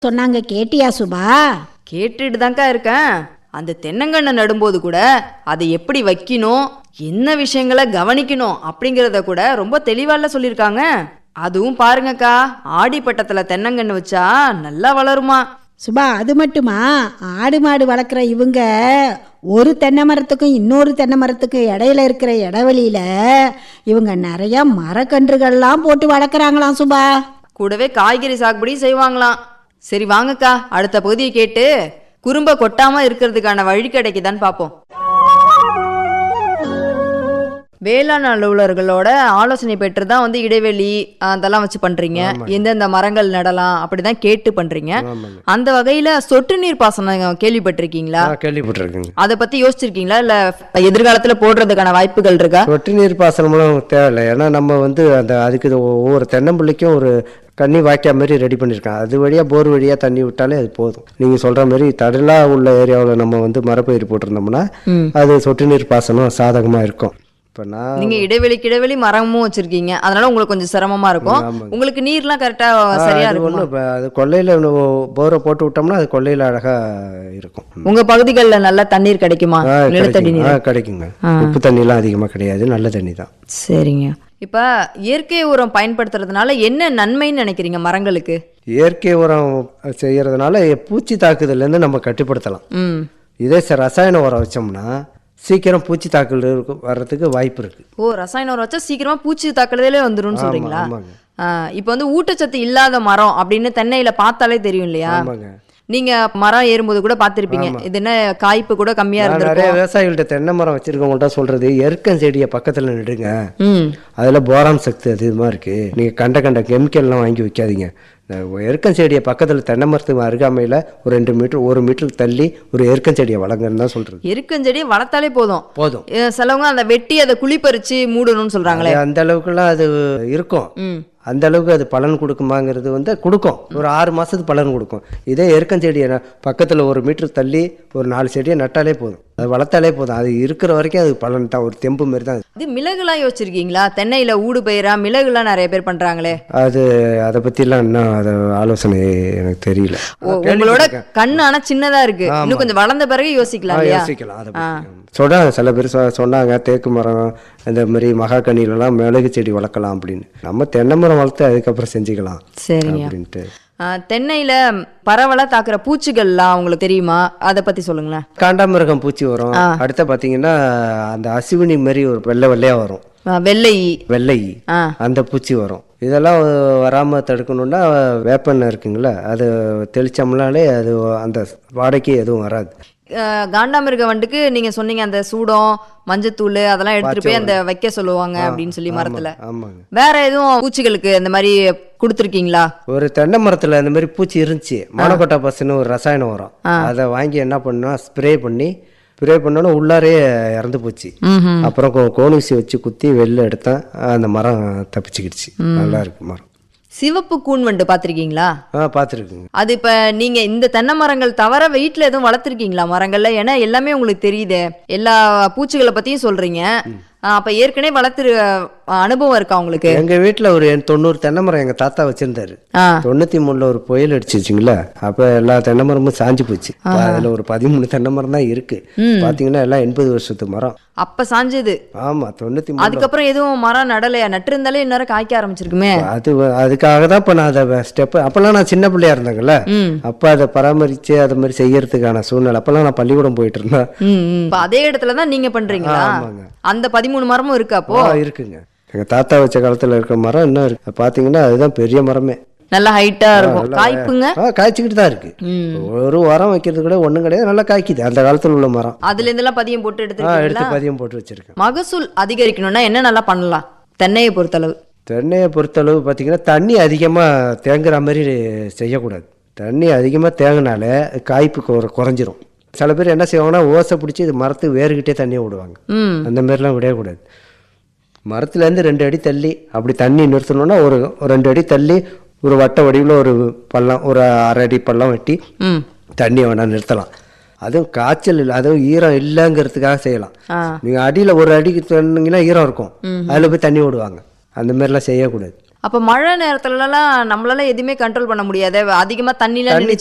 சொன்னாங்க கேட்டியா சுபா கேட்டுட்டு தான்க்கா இருக்கேன் அந்த தென்னங்கண்ணை நடும்போது கூட அதை எப்படி வைக்கணும் என்ன விஷயங்களை கவனிக்கணும் அப்படிங்கிறத கூட ரொம்ப தெளிவால சொல்லியிருக்காங்க அதுவும் பாருங்கக்கா ஆடிப்பட்டத்துல தென்னங்கன்று வச்சா நல்லா வளருமா சுபா அது மட்டுமா ஆடு மாடு வளர்க்குற இவங்க ஒரு தென்னை மரத்துக்கும் இன்னொரு தென்னை மரத்துக்கும் இடையில இருக்கிற இடைவெளியில இவங்க நிறைய மரக்கன்றுகள்லாம் போட்டு வளர்க்குறாங்களாம் சுபா கூடவே காய்கறி சாகுபடி செய்வாங்களாம் சரி வாங்கக்கா அடுத்த பகுதியை கேட்டு குறும்ப கொட்டாம இருக்கிறதுக்கான வழி கிடைக்குதான்னு பார்ப்போம் வேளாண் அலுவலர்களோட ஆலோசனை பெற்று தான் வந்து இடைவெளி அதெல்லாம் வச்சு பண்றீங்க எந்தெந்த மரங்கள் நடலாம் அப்படிதான் கேட்டு பண்றீங்க ஆமாங்க அந்த வகையில சொட்டு நீர் பாசனம் கேள்விப்பட்டிருக்கீங்களா ஆ கேள்விப்பட்டிருக்குங்க அதை பத்தி யோசிச்சிருக்கீங்களா இல்ல எதிர்காலத்துல போடுறதுக்கான வாய்ப்புகள் இருக்கா சொட்டு நீர் பாசனம்லாம் தேவையில்லை ஏன்னா நம்ம வந்து அந்த அதுக்கு இது ஒவ்வொரு தென்னம்பிள்ளைக்கும் ஒரு கன்னி வாய்க்கா மாதிரி ரெடி பண்ணியிருக்காங்க அது வழியாக போர் வழியாக தண்ணி விட்டாலே அது போதும் நீங்கள் சொல்கிற மாதிரி தடலா உள்ள ஏரியாவில் நம்ம வந்து மரப்பயிர் போட்டிருந்தோம்னா அது சொட்டு நீர் பாசனம் சாதகமாக இருக்கும் இப்போ நான் நீங்க இடைவெளிக்கு இடைவெளி மரமும் வச்சிருக்கீங்க அதனால உங்களுக்கு கொஞ்சம் சிரமமா இருக்கும் உங்களுக்கு நீர்லாம் கரெக்டா சரியா அது இருக்கும் ஒன்றும் அது கொல்லையில் போரை போட்டு விட்டோம்னா அது கொல்லையில் அழகாக இருக்கும் உங்க பகுதிகளில் நல்லா தண்ணீர் கிடைக்குமா ஆ, நிலத்தடி கிடைக்குங்க. நீர் ஆ, கிடைக்குங்க உப்பு தண்ணிலாம் அதிகமாக கிடையாது நல்ல தண்ணி தான் சரிங்க இப்ப இயற்கை உரம் பயன்படுத்துறதுனால என்ன நன்மைன்னு நினைக்கிறீங்க மரங்களுக்கு இயற்கை உரம் செய்யறதுனால பூச்சி தாக்குதல்லேருந்து நம்ம கட்டுப்படுத்தலாம் ம் இதே ச- ரசாயன உரம் வச்சோம்னா சீக்கிரம் பூச்சி தாக்குதல் இருக்கும் வர்றதுக்கு வாய்ப்பு இருக்கு ஓ ரசாயன உரம் வச்சா சீக்கிரமா பூச்சி தாக்குறதுலே வந்துரும்னு சொல்றீங்களா ஆமாங்க. ஆ, இப்போ வந்து ஊட்டச்சத்து இல்லாத மரம் அப்படின்னு தென்னையில பார்த்தாலே தெரியும் இல்லையா ஆமாங்க நீங்க மரம் ஏறும்போது கூட பார்த்திருப்பீங்க இது என்ன காய்ப்பு கூட கம்மியா நான் இருந்திருக்கும் நிறைய விவசாயிகள்ட்ட தென்னை மரம் வச்சிருக்கவங்கள்ட்ட சொல்றது எருக்கம் செடியை பக்கத்துல நடுங்க ம் அதுல போரான் சக்தி அதிகமா இருக்கு நீங்க கண்ட கண்ட கெமிக்கல்லாம் வாங்கி வைக்காதீங்க இந்த எருக்கம் செடியை பக்கத்துல தென்னை மரத்துக்கு அருகாமையில ஒரு ரெண்டு மீட்டர் ஒரு மீட்டருக்கு தள்ளி ஒரு எருக்கம் செடியை வளங்கன்னு தான் சொல்றது எருக்கஞ்செடி வளர்த்தாலே போதும் போதும் அஹ் சிலவங்க அந்த வெட்டி அதை குழிப்பறிச்சு மூடணும்னு சொல்றாங்களே அது அந்த அளவுக்குலாம் அது இருக்கும் ம் அந்த அளவுக்கு அது பலன் கொடுக்குமாங்கிறது வந்து கொடுக்கும் ஒரு ஆறு மாசத்துக்கு பலன் கொடுக்கும் இதே எருக்கம் செடியை ந- பக்கத்துல ஒரு மீட்டர் தள்ளி ஒரு நாலு செடியை நட்டாலே போதும் அது வளர்த்தாலே போதும் அது இருக்கிற வரைக்கும் அது பலன் தான் ஒரு தெம்பு மாதிரி தான் அது. இது மிளகுலாம் யோசிச்சிருக்கீங்களா தென்னையில ஊடு பயிரா மிளகுலாம் நிறைய பேர் பண்றாங்களே அது அதை பற்றிலாம் இன்னும் அது ஆலோசனை எனக்கு தெரியல ஓ, உங்களோட கண்ணு ஆனா சின்னதா இருக்கு இன்னும் கொஞ்சம் வளர்ந்த பிறகு யோசிக்கலாம் ஆ, இல்லையா யோசிக்கலாம் அதை பத்தி. சொன்னாங்க சில பேர் சொ- சொன்னாங்க தேக்கு மரம் இந்த மாதிரி மகாக்கனிலலாம் மிளகு செடி வளர்க்கலாம் அப்படின்னு நம்ம தென்னை மரம் வளர்த்து அதுக்கப்புறம் செஞ்சுக்கலாம் சரிங்க அப்படின்ட்டு ஆஹ், தென்னையில பரவலா தாக்குற பூச்சிகள்லாம் உங்களுக்கு தெரியுமா அதை பத்தி சொல்லுங்களேன் காண்டாமிருகம் பூச்சி வரும் அடுத்து பார்த்தீங்கன்னா அந்த அசிவினி மாதிரி ஒரு வெள்ளை வெள்ளையா வரும் ஆஹ், வெள்ளை வெள்ளை ஆ அந்த பூச்சி வரும் இதெல்லாம் வராமல் தடுக்கணும்னா வேப்பெண்ணெய் இருக்குங்களா அது தெளிச்சோம்னாலே அது அந்த வாடகைக்கு எதுவும் வராது ஆஹ், காண்டாமிருக வண்டுக்கு நீங்க சொன்னீங்க அந்த சூடம் மஞ்சத்தூள் அதெல்லாம் எடுத்துட்டு போய் அந்த வைக்க சொல்லுவாங்க அப்படின்னு சொல்லி மரத்துல ஆமாங்க வேற எதுவும் பூச்சிகளுக்கு இந்த மாதிரி கொடுத்துருக்கீங்களா ஒரு தென்னை மரத்துல அந்த மாதிரி பூச்சி இருந்துச்சு மோனோகோட்டா பஸ்ன்னு ஒரு ரசாயனம் வரும் அதை வாங்கி என்ன பண்ணா ஸ்ப்ரே பண்ணி ஸ்ப்ரே பண்ணோன்னா உள்ளாரே இறந்து போச்சு ம்ஹும். அப்புறம் கோ- கோணிசி வச்சு குத்தி வெளில எடுத்தேன் அந்த மரம் தப்பிச்சுக்கிடுச்சு நல்லா இருக்கு மரம் சிவப்பு கூன் வண்டு பாத்திருக்கீங்களா ஆ பார்த்துருக்குங்க அது இப்ப நீங்க இந்த தென்னை மரங்கள் தவிர வீட்ல எதுவும் வளர்த்துருக்கீங்களா மரங்கள்ல ஏன்னா எல்லாமே உங்களுக்கு தெரியுதே எல்லா பூச்சிகளை பத்தியும் சொல்றீங்க ஆஹ் அப்ப ஏற்கனவே வளர்த்து அனுபவம் இருக்கா உங்களுக்கு எங்க வீட்டுல ஒரு எண் தொண்ணூறு தென்னை மரம் எங்க தாத்தா வச்சிருந்தாரு ஆ தொண்ணூத்தி மூணுல ஒரு புயல் அடிச்சிச்சுங்களா அப்ப எல்லா தென்னை மரமும் சாஞ்சு போச்சு அதுல ஒரு பதிமூணு தென்னை மரம் தான் இருக்கு பாத்தீங்கன்னா எல்லாம் எண்பது வருஷத்து மரம் அப்ப சாஞ்சது ஆமா தொண்ணூத்தி மூணு அதுக்கப்புறம் எதுவும் மரம் நடலையா நட்டு இருந்தாலே இந்நேரம் காய்க்க ஆரம்பிச்சிருக்குமே அது வ- அதுக்காக தான் இப்போ நான் அதை ஸ்டெப் அப்போல்லாம் நான் சின்ன பிள்ளையா இருந்தேங்கல்ல ம். அப்போ அதை பராமரித்து அது மாதிரி செய்யறதுக்கான சூழ்நிலை அப்போல்லாம் நான் பள்ளிக்கூடம் போயிட்டு இருந்தேன் ம், ம். இப்ப அதே இடத்துல தான் நீங்க பண்றீங்களா ஆமாங்க. அந்த பதிமூணு மரமும் இருக்கு அப்போ ஆ, இருக்குங்க எங்கள் தாத்தா வச்ச காலத்தில் இருக்கிற மரம் இன்னும் இருக்கு பார்த்தீங்கன்னா அதுதான் பெரிய மரமே நல்லா ஹைட்டா இருக்கும் காய்ப்புங்க ஆ காய்ச்சிக்கிட்டு தான் இருக்கு ஒரு உரம் வைக்கிறது கூட ஒன்றும் கிடையாது நல்லா காய்க்குது அந்த காலத்தில் உள்ள மரம் அதுல இருந்தெல்லாம் பதியம் போட்டு ஆ எடுத்துருக்கீங்களா எடுத்து பதியம் போட்டு வச்சிருக்கேன் மகசூல் அதிகரிக்கணும்னா என்ன நல்லா பண்ணலாம் தென்னையை பொறுத்தளவு தென்னையை பொறுத்தளவு பார்த்தீங்கன்னா தண்ணி அதிகமாக தேங்குற மாதிரி செய்யக்கூடாது தண்ணி அதிகமாக தேங்கினாலே காய்ப்பு குற- குறைஞ்சிரும் சில பேர் என்ன செய்வாங்கன்னா ஓசை பிடிச்சி இது மரத்துக்கு வேறுகிட்டே தண்ணியை விடுவாங்க ம் அந்த மாதிரிலாம் விடக்கூடாது மரத்துலேருந்து ரெண்டு அடி தள்ளி அப்படி தண்ணி நிறுத்தணும்னா ஒரு ஒரு ரெண்டு அடி தள்ளி ஒரு வட்ட வடிவில் ஒரு பள்ளம் ஒரு அரை அடி பள்ளம் வெட்டி ம் தண்ணியை வேணா நிறுத்தலாம் அதுவும் காய்ச்சல் இல்லை அதுவும் ஈரம் இல்லைங்கிறதுக்காக செய்யலாம் ஆ நீங்கள் அடியில் ஒரு அடிக்கு தண்ணிங்கன்னா ஈரம் இருக்கும் அதில் போய் தண்ணி விடுவாங்க அந்த மாதிரிலாம் செய்யக்கூடாது அப்ப மழை நேரத்துலலாம் நம்மளால எதுவுமே கண்ட்ரோல் பண்ண முடியாது அதிகமா தண்ணிலாம் தண்ணி